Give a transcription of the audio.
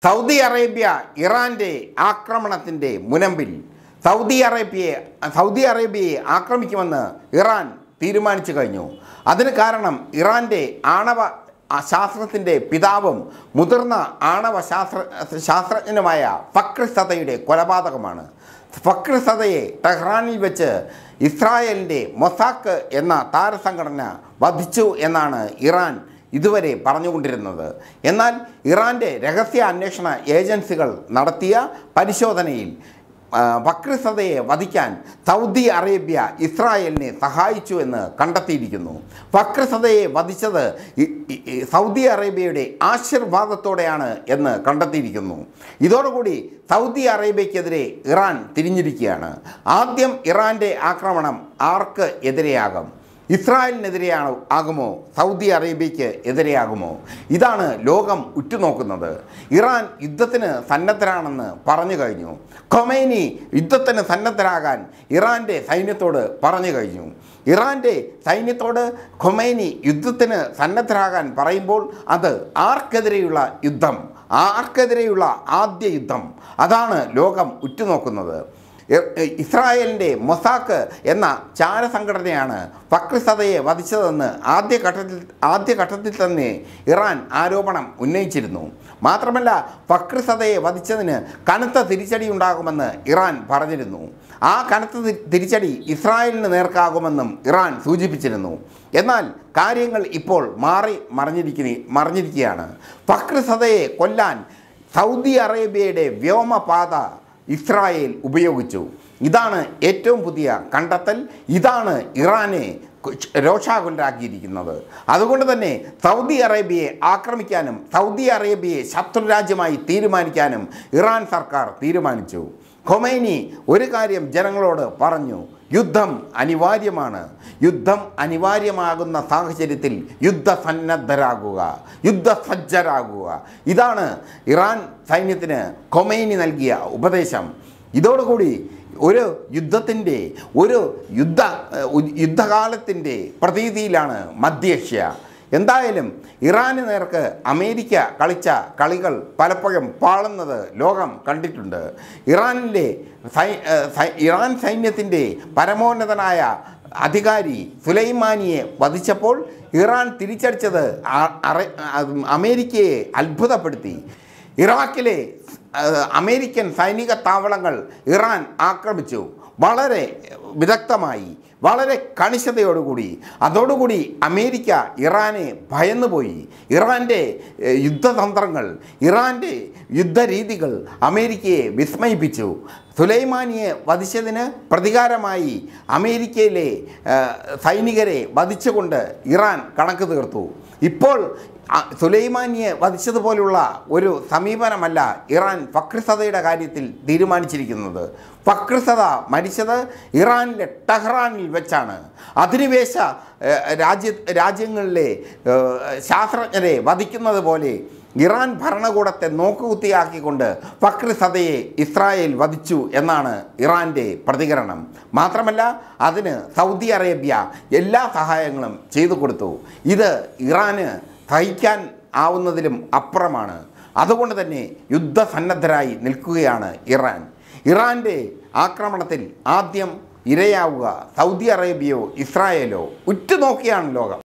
Saudi Arabia ഇറാൻ്റെ ആക്രമണത്തിൻ്റെ മുനമ്പിൽ സൗദി അറേബ്യയെ സൗദി അറേബ്യയെ ആക്രമിക്കുമെന്ന് ഇറാൻ തീരുമാനിച്ചു കഴിഞ്ഞു അതിന് കാരണം ഇറാൻ്റെ ആണവ ശാസ്ത്രത്തിൻ്റെ പിതാവും മുതിർന്ന ആണവ ശാസ്ത്ര ശാസ്ത്രജ്ഞനുമായ ഫക്ർ സദയുടെ കൊലപാതകമാണ് ഫക്ർ സദയെ ടെഹ്റാനിൽ വെച്ച് ഇസ്രായേലിൻ്റെ മൊസാക്ക് എന്ന താരസംഘടന വധിച്ചു എന്നാണ് ഇറാൻ ഇതുവരെ പറഞ്ഞുകൊണ്ടിരുന്നത് എന്നാൽ ഇറാൻ്റെ രഹസ്യ അന്വേഷണ ഏജൻസികൾ നടത്തിയ പരിശോധനയിൽ ആ, ഫക്രിസദയെ വധിക്കാൻ സൗദി അറേബ്യ ഇസ്രായേലിനെ സഹായിച്ചു എന്ന് കണ്ടെത്തിയിരിക്കുന്നു ഫക്രിസദയെ വധിച്ചത് ഇ- ഇ- ഇ- സൗദി അറേബ്യയുടെ ആശീർവാദത്തോടെയാണ് എന്ന് കണ്ടെത്തിയിരിക്കുന്നു ഇതോടുകൂടി സൗദി അറേബ്യക്കെതിരെ ഇറാൻ തിരിഞ്ഞിരിക്കുകയാണ് ആദ്യം ഇറാൻ്റെ ആക്രമണം ആർക്ക് എതിരെയാകും ഇസ്രായേലിനെതിരെയാണോ ആകുമോ സൗദി അറേബ്യയ്ക്ക് എതിരെയാകുമോ ഇതാണ് ലോകം ഉറ്റുനോക്കുന്നത് ഇറാൻ യുദ്ധത്തിന് സന്നദ്ധരാണെന്ന് പറഞ്ഞു കഴിഞ്ഞു ഖൊമൈനി യുദ്ധത്തിന് സന്നദ്ധരാകാൻ ഇറാൻ്റെ സൈന്യത്തോട് പറഞ്ഞു കഴിഞ്ഞു ഇറാൻ്റെ സൈന്യത്തോട് ഖൊമൈനി യുദ്ധത്തിന് സന്നദ്ധരാകാൻ പറയുമ്പോൾ അത് ആർക്കെതിരെയുള്ള യുദ്ധം ആർക്കെതിരെയുള്ള ആദ്യ യുദ്ധം അതാണ് ലോകം ഉറ്റുനോക്കുന്നത് ഇ- ഇസ്രായേലിൻ്റെ മൊസാക്ക് എന്ന ചാരസംഘടനയാണ് ഫക്രിസദയെ വധിച്ചതെന്ന് ആദ്യഘട്ടത്തിൽ ആദ്യഘട്ടത്തിൽ തന്നെ ഇറാൻ ആരോപണം ഉന്നയിച്ചിരുന്നു മാത്രമല്ല ഫക്രിസദയെ വധിച്ചതിന് കനത്ത തിരിച്ചടി ഉണ്ടാകുമെന്ന് ഇറാൻ പറഞ്ഞിരുന്നു ആ കനത്ത തി- തിരിച്ചടി ഇസ്രായേലിന് നേർക്കാകുമെന്നും ഇറാൻ സൂചിപ്പിച്ചിരുന്നു എന്നാൽ കാര്യങ്ങൾ ഇപ്പോൾ മാറി മറിഞ്ഞിരിക്കുന്ന മറിഞ്ഞിരിക്കുകയാണ് ഫക്രിസദയെ കൊല്ലാൻ സൗദി അറേബ്യയുടെ വ്യോമപാത ഇസ്രായേൽ ഉപയോഗിച്ചു ഇതാണ് ഏറ്റവും പുതിയ കണ്ടെത്തൽ ഇതാണ് ഇറാനെ രോഷാകുലരാക്കിയിരിക്കുന്നത് അതുകൊണ്ട് തന്നെ സൗദി അറേബ്യയെ ആക്രമിക്കാനും സൗദി അറേബ്യയെ ശത്രുരാജ്യമായി തീരുമാനിക്കാനും ഇറാൻ സർക്കാർ തീരുമാനിച്ചു ഖൊമൈനി ഒരു കാര്യം ജനങ്ങളോട് പറഞ്ഞു യുദ്ധം അനിവാര്യമാണ് യുദ്ധം അനിവാര്യമാകുന്ന സാഹചര്യത്തിൽ യുദ്ധസന്നദ്ധരാകുക യുദ്ധസജ്ജരാകുക ഇതാണ് ഇറാൻ സൈന്യത്തിന് ഖൊമൈനി നൽകിയ ഉപദേശം ഇതോടുകൂടി ഒരു യുദ്ധത്തിൻ്റെ ഒരു യുദ്ധ ഉ- യുദ്ധകാലത്തിൻ്റെ പ്രതീതിയിലാണ് മധ്യേഷ്യ എന്തായാലും ഇറാന് നേർക്ക് അമേരിക്ക കളിച്ച കളികൾ പലപ്പോഴും പാളുന്നത് ലോകം കണ്ടിട്ടുണ്ട് ഇറാനിലെ സൈ ഏഹ് സൈ- ഇറാൻ സൈന്യത്തിൻ്റെ പരമോന്നതനായ അധികാരി സുലൈമാനിയെ വധിച്ചപ്പോൾ ഇറാൻ തിരിച്ചടിച്ചത് ആ- അറ- അത് അമേരിക്കയെ അത്ഭുതപ്പെടുത്തി ഇറാഖിലെ ഏഹ്, അമേരിക്കൻ സൈനിക താവളങ്ങൾ ഇറാൻ ആക്രമിച്ചു വളരെ വിദഗ്ധമായി വളരെ കണിശതയോടുകൂടി അതോടുകൂടി അമേരിക്ക ഇറാനെ ഭയന്നുപോയി ഇറാൻ്റെ ഏഹ്, യുദ്ധതന്ത്രങ്ങൾ ഇറാൻ്റെ യുദ്ധരീതികൾ അമേരിക്കയെ വിസ്മയിപ്പിച്ചു സുലൈമാനിയെ വധിച്ചതിന് പ്രതികാരമായി അമേരിക്കയിലെ ഏഹ്, സൈനികരെ വധിച്ചുകൊണ്ട് ഇറാൻ കണക്ക് തീർത്തു ഇപ്പോൾ അ- സുലൈമാനിയെ വധിച്ചതുപോലുള്ള ഒരു സമീപനമല്ല ഇറാൻ ഫക്രിസദയുടെ കാര്യത്തിൽ തീരുമാനിച്ചിരിക്കുന്നത് ഫക്രിസദ മരിച്ചത് ഇറാനിലെ ടെഹ്റാനിൽ വെച്ചാണ് അധിനിവേശ ഏഹ്, രാജ്യ രാജ്യങ്ങളിലെ ഏഹ്, ശാസ്ത്രജ്ഞരെ വധിക്കുന്നത് പോലെ ഇറാൻ ഭരണകൂടത്തെ നോക്കുകുത്തിയാക്കിക്കൊണ്ട് ഫക്രിസദയെ ഇസ്രായേൽ വധിച്ചു എന്നാണ് ഇറാൻ്റെ പ്രതികരണം മാത്രമല്ല അതിന് സൗദി അറേബ്യ എല്ലാ സഹായങ്ങളും ചെയ്തു കൊടുത്തു ഇത് ഇറാന് സഹിക്കാൻ ആവുന്നതിലും അപ്പുറമാണ് അതുകൊണ്ട് തന്നെ യുദ്ധസന്നദ്ധരായി നിൽക്കുകയാണ് ഇറാൻ ഇറാൻ്റെ ആക്രമണത്തിൽ ആദ്യം ഇരയാവുക സൗദി അറേബ്യയോ ഇസ്രായേലോ ഉറ്റുനോക്കിയാണ് ലോകം